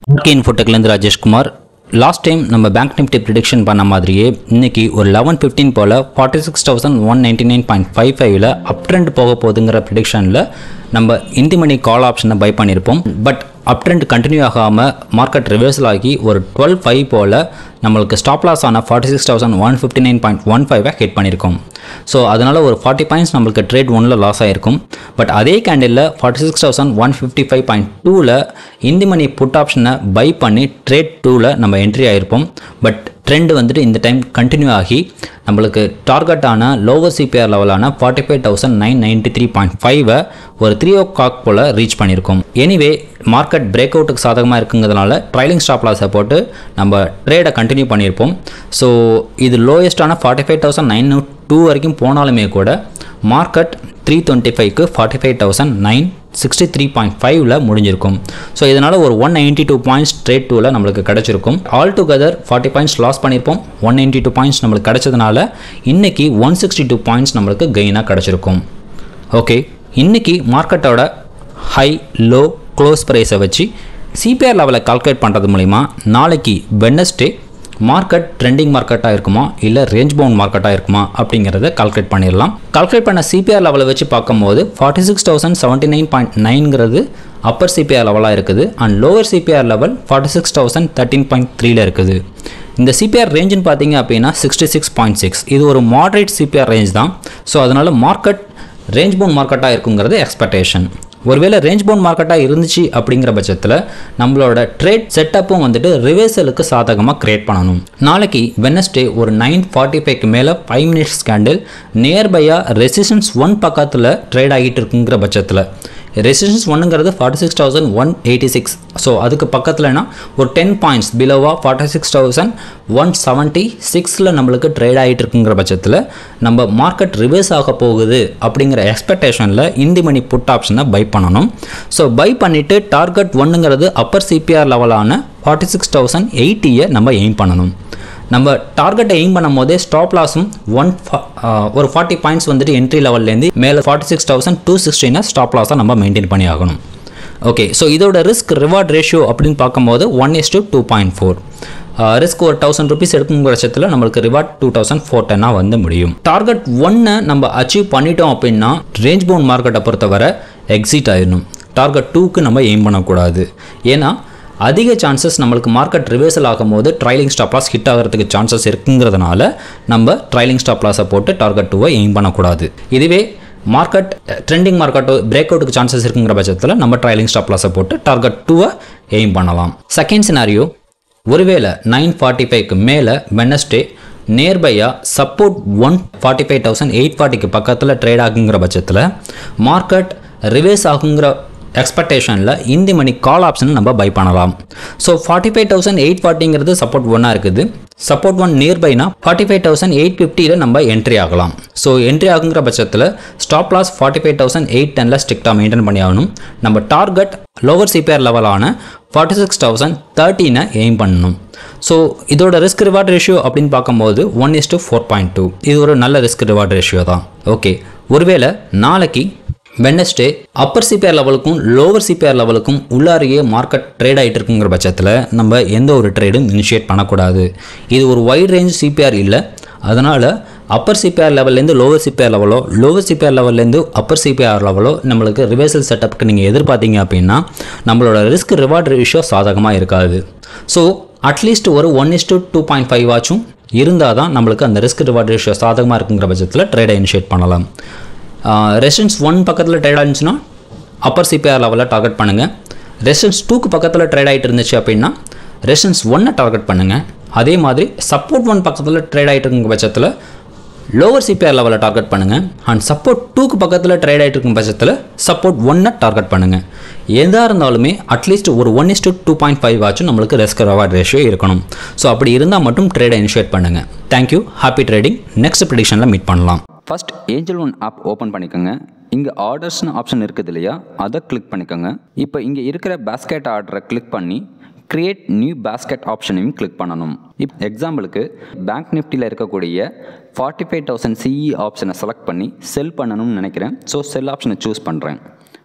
okay இன்ஃபோடெக்லேருந்து Rajeshkumar last time நம்ம bank nifty prediction பண்ண மாதிரியே இன்னைக்கு ஒரு லெவன் ஃபிஃப்டீன் போல் forty six thousand one ninety nine point five ஃபைவ்ல அப் ட்ரெண்ட் போக போகுதுங்கிற ப்ரிடிக்ஷனில் நம்ம இந்தி மணி கால் ஆப்ஷனை பை பண்ணியிருப்போம் பட் அப் ட்ரெண்ட் கண்டினியூ ஆகாமல் மார்க்கெட் ரிவர்சல் ஆகி ஒரு டுவெல் ஃபைவ் போல் நம்மளுக்கு ஸ்டாப் லாஸ் ஆன forty six thousand one fifty nine point one ஃபைவை ஹிட் பண்ணியிருக்கோம் ஸோ அதனால் ஒரு ஃபார்ட்டி பாயிண்ட்ஸ் நம்மளுக்கு ட்ரேட் ஒன்னில் லாஸ் ஆயிருக்கும் பட் அதே கேண்டிலில் forty six thousand one fifty five point டூவில் இந்தி மணி புட் ஆப்ஷனை பை பண்ணி ட்ரேட் டூவில் நம்ம என்ட்ரி ஆயிருப்போம் பட் ட்ரெண்ட் வந்துட்டு இந்த டைம் கண்டினியூ ஆகி நம்மளுக்கு டார்கெட்டான லோவர் சிபிஆர் லெவலான forty five thousand nine ninety three point ஃபைவை ஒரு த்ரீ ஓ கிளாக் போல் ரீச் பண்ணியிருக்கோம் எனிவே மார்க்கெட் பிரேக் அவுட்டுக்கு சாதகமாக இருக்குங்கிறதுனால ட்ரைலிங் ஸ்டாப் லாஸை போட்டு நம்ம ட்ரேடை கண்டினியூ பண்ணியிருப்போம் ஸோ இது லோயஸ்ட்டான forty five thousand nine two வரைக்கும் போனாலுமே கூட மார்க்கெட் த்ரீ டுவெண்ட்டி ஃபைவ்க்கு forty five thousand nine sixty three point ஃபைவ்ல முடிஞ்சிருக்கும் ஸோ இதனால் ஒரு one ninety two points trade டூவில் நம்மளுக்கு கிடச்சிருக்கும் altogether forty points loss பண்ணியிருப்போம் ஒன் நைன்ட்டி டூ பாயிண்ட்ஸ் நம்மளுக்கு கிடச்சதுனால இன்னைக்கு ஒன் சிக்ஸ்டி டூ பாயிண்ட்ஸ் நம்மளுக்கு கெயினாக கிடச்சிருக்கும் ஓகே இன்னைக்கு மார்க்கெட்டோட ஹை லோ க்ளோஸ் ப்ரைஸை வச்சு சிபிஆர் லெவலை கால்குலேட் பண்ணுறது மூலிமா நாளைக்கு வெனஸ்டே மார்க்கெட் ட்ரெண்டிங் மார்க்கெட்டாக இருக்குமா இல்லை ரேஞ்ச் பவுண்ட் மார்க்கெட்டாக இருக்குமா அப்படிங்கிறத கால்குலேட் பண்ணிடலாம் கால்குலேட் பண்ண சிபிஆர் லெவலை வச்சு பார்க்கும்போது forty six thousand seventy nine point நைன்ங்கிறது அப்பர் சிபிஆர் லெவலாக இருக்குது and lower CPR level forty six thousand thirteen point த்ரீல இருக்குது இந்த சிபிஆர் ரேஞ்சுன்னு பார்த்தீங்க அப்படின்னா சிக்ஸ்டி சிக்ஸ் பாயிண்ட் சிக்ஸ் இது ஒரு மாடரேட் சிபிஆர் ரேஞ்ச் தான் ஸோ அதனால் மார்க்கெட் ரேஞ்ச் பவுண்ட் மார்க்கெட்டாக இருக்குங்கிறது எக்ஸ்பெக்டேஷன் ஒருவேளை ரேஞ்ச் பவுண்ட் மார்க்கெட்டாக இருந்துச்சு அப்படிங்கிற பட்சத்தில் நம்மளோட ட்ரேட் செட்டப்பும் வந்துட்டு ரிவர்சலுக்கு சாதகமாக கிரியேட் பண்ணணும் நாளைக்கு வெனஸ்டே ஒரு நைன் ஃபார்ட்டி ஃபைவ்க்கு மேலே ஃபைவ் மினிட்ஸ் கேண்டில் நியர்பையாக ரெசிஸ்டன்ஸ் ஒன் பக்கத்தில் ட்ரேட் ஆகிட்டு இருக்குங்கிற பட்சத்தில் ரெசிஸ்டன்ஸ் ஒன்றுங்கிறது forty six thousand one eighty six so அதுக்கு பக்கத்துலனா ஒரு டென் பாயிண்ட்ஸ் பிலோவாக forty six thousand one seventy சிக்ஸில் நம்மளுக்கு ட்ரேட் ஆகிட்டு இருக்குங்கிற பட்சத்தில் நம்ம மார்க்கெட் ரிவர்ஸ் ஆக போகுது அப்படிங்கிற எக்ஸ்பெக்டேஷனில் இந்தி மணி புட் ஆப்ஷனை பை பண்ணணும் ஸோ பை பண்ணிவிட்டு டார்கெட் ஒன்றுங்கிறது அப்பர் சிபிஆர் லெவலான ஃபார்ட்டி சிக்ஸ் தௌசண்ட் எயிட்டியை நம்ம எய்ம் பண்ணணும் நம்ம டார்கெட்டை எய்ம் பண்ணும் போதே ஸ்டாப் லாஸும் ஒன் ஒரு ஃபார்ட்டி பாயிண்ட்ஸ் வந்துட்டு என்ட்ரி லெவல்லேருந்து மேலே ஃபார்ட்டி சிக்ஸ் தௌசண்ட் டூ சிக்ஸ்டினை ஸ்டாப் லாஸாக நம்ம மெயின்டைன் பண்ணி ஆகணும் ஓகே ஸோ இதோட ரிஸ்க் ரிவார்ட் ரேஷியோ அப்படின்னு பார்க்கும்போது one is to two point four risk ஒரு தௌசண்ட் ருபீஸ் எடுக்கும் பட்சத்தில் நம்மளுக்கு ரிவார்ட் டூ தௌசண்ட் ஃபோர் டென்னாக வந்து முடியும் டார்கெட் ஒன்னை நம்ம அச்சீவ் பண்ணிட்டோம் அப்படின்னா ரேஞ்ச் பவுண்ட் மார்க்கெட்டை பொறுத்தவரை எக்ஸிட் ஆயிடணும் டார்கெட் டூக்கு நம்ம எய்ம் பண்ணக்கூடாது ஏன்னா அதிக சான்சஸ் நம்மளுக்கு மார்க்கெட் ரிவர்சல் ஆகும்போது ட்ரைலிங் ஸ்டாப் லாஸ் ஹிட் ஆகிறதுக்கு சான்சஸ் இருக்குங்கிறதுனால நம்ம ட்ரைலிங் ஸ்டாப் லாஸை போட்டு டார்கெட் டூவை எய்ம் பண்ணக்கூடாது இதுவே மார்க்கெட் ட்ரெண்டிங் மார்க்கெட் பிரேக் அவுட்டுக்கு சான்சஸ் இருக்குங்கிற பட்சத்தில் நம்ம ட்ரைலிங் ஸ்டாப் லாஸை போட்டு டார்கெட் டூவை எய்ம் பண்ணலாம் செகண்ட் சினாரியோ ஒருவேளை நைன் ஃபார்ட்டி ஃபைவ்க்கு மேலே வெனஸ்டே நியர்பையாக support one forty five thousand eight ஃபார்ட்டிக்கு பக்கத்தில் ட்ரேட் ஆகுங்கிற பட்சத்தில் மார்க்கெட் ரிவர்ஸ் ஆகுங்கிற எக்ஸ்பெக்டேஷனில் இந்தி மணி கால் ஆப்ஷன் நம்ம பை பண்ணலாம் so forty five thousand eight ஃபார்ட்டிங்கிறது சப்போர்ட் ஒன்னாக இருக்குது சப்போர்ட் ஒன் நியர்பைனா ஃபார்ட்டி ஃபைவ் தௌசண்ட் எயிட் ஃபிஃப்டியில் நம்ம என்ட்ரி ஆகலாம் ஸோ என்ட்ரி ஆகுங்கிற பட்சத்தில் stop loss forty five thousand eight டெனில் ஸ்ட்ரிக்டாக மெயின்டைன் பண்ணி ஆகணும் நம்ம டார்கெட் லோவர் சிபிஆர் லெவலான ஃபார்ட்டி சிக்ஸ் தௌசண்ட் தேர்ட்டினை எய்ம் பண்ணணும் ஸோ இதோட ரிஸ்க் ரிவார்ட் ரேஷியோ அப்படின்னு பார்க்கும்போது one is to four point two இது ஒரு நல்ல ரிஸ்க் ரிவார்ட் ரேஷியோ தான் ஓகே ஒருவேளை நாளைக்கு வெனஸ்டே அப்பர் சிபிஆர் லெவலுக்கும் லோவர் சிபிஆர் லெவலுக்கும் உள்ளாரியே மார்க்கெட் ட்ரேட் ஆகிட்டு இருக்குங்கிற பட்சத்தில் நம்ம எந்த ஒரு ட்ரேடும் இனிஷியேட் பண்ணக்கூடாது இது ஒரு வைட் ரேஞ்ச் சிபிஆர் இல்லை அதனால் அப்பர் சிபிஆர் லெவல்லேருந்து லோவர் சிபிஆர் லெவலோ லோவர் சிபிஆர் லெவல்லேருந்து அப்பர் சிபிஆர் லெவலோ நம்மளுக்கு ரிவர்சல் செட்டப்புக்கு நீங்கள் எதிர்பார்த்தீங்க அப்படின்னா நம்மளோட ரிஸ்க் ரிவார்ட் ரேஷியோ சாதகமாக இருக்காது ஸோ அட்லீஸ்ட் ஒரு one is to two point five ஆச்சும் இருந்தால் தான் நம்மளுக்கு அந்த ரிஸ்க் ரிவார்ட் ரேஷியோ சாதகமாக இருக்குங்கிற பட்சத்தில் ட்ரேடை இனிஷியேட் பண்ணலாம் ரெசிடன்ஸ் ஒன் பக்கத்தில் ட்ரேட் ஆயிருந்துச்சுன்னா அப்பர் சிபிஆர் லெவலில் டார்கெட் பண்ணுங்கள் ரெசிடன்ஸ் டூக்கு பக்கத்தில் ட்ரேட் ஆகிட்டு இருந்துச்சு அப்படின்னா ரெசிடன்ஸ் ஒன்னை டார்கெட் பண்ணுங்கள் அதே மாதிரி சப்போர்ட் ஒன் பக்கத்தில் ட்ரேட் ஆகிட்டு இருக்கும் பட்சத்தில் லோவர் சிபிஆர் லெவலில் டார்கெட் பண்ணுங்கள் அண்ட் சப்போர்ட் டூக்கு பக்கத்தில் ட்ரேட் ஆகிட்டு இருக்கும் பட்சத்தில் சப்போர்ட் ஒன்னை டார்கெட் பண்ணுங்கள் எதாக இருந்தாலுமே அட்லீஸ்ட் ஒரு one is to two point five ஆச்சும் நம்மளுக்கு ரெஸ்க் ரவார்ட் ரேஷியோ இருக்கணும் ஸோ அப்படி இருந்தால் மட்டும் ட்ரேடை இனிஷியேட் பண்ணுங்கள் தேங்க்யூ ஹாப்பி ட்ரேடிங் நெக்ஸ்ட் ப்ரிடிஷனில் மீட் பண்ணலாம் first angel one app open பண்ணிக்கோங்க இங்கே ஆர்டர்ஸ்னு ஆப்ஷன் இருக்குது இல்லையா அதை கிளிக் பண்ணிக்கோங்க இப்போ இங்கே இருக்கிற பேஸ்கெட் ஆர்டரை கிளிக் பண்ணி கிரியேட் நியூ பேஸ்கெட் ஆப்ஷனையும் கிளிக் பண்ணணும் இப் எக்ஸாம்பிளுக்கு பேங்க் நிஃப்டியில் இருக்கக்கூடிய ஃபார்ட்டி ஃபைவ் தௌசண்ட் சிஇ ஆப்ஷனை செலக்ட் பண்ணி செல் பண்ணணும்னு நினைக்கிறேன் ஸோ செல் ஆப்ஷனை சூஸ் பண்ணுறேன்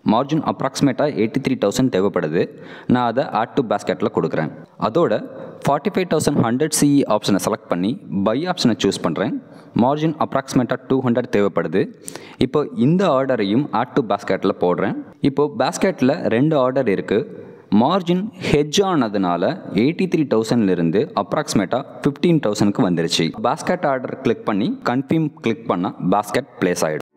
மார்ஜின் அப்ராக்சிமேட்டாக எயிட்டி த்ரீ தௌசண்ட் தேவைப்படுது நான் அதை ஆட் டு பேஸ்கெட்டில் கொடுக்குறேன் அதோட forty five thousand hundred CE ஆப்ஷனை செலக்ட் பண்ணி பை ஆப்ஷனை சூஸ் பண்ணுறேன் மார்ஜின் அப்ராக்சிமேட்டாக டூ ஹண்ட்ரட் தேவைப்படுது இப்போ இந்த ஆர்டரையும் ஆட் டு பேஸ்கெட்டில் போடுறேன் இப்போ பேஸ்கெட்டில் ரெண்டு ஆர்டர் இருக்குது மார்ஜின் ஹெஜ் ஆனதுனால எயிட்டி த்ரீ தௌசண்ட்லேருந்து அப்ராக்சிமேட்டாக ஃபிஃப்டீன் தௌசண்ட்க்கு வந்துருச்சு பாஸ்கெட் ஆர்டர் கிளிக் பண்ணி கன்ஃபியூம் கிளிக் பண்ணால் பாஸ்கெட் பிளேஸ் ஆகிடும்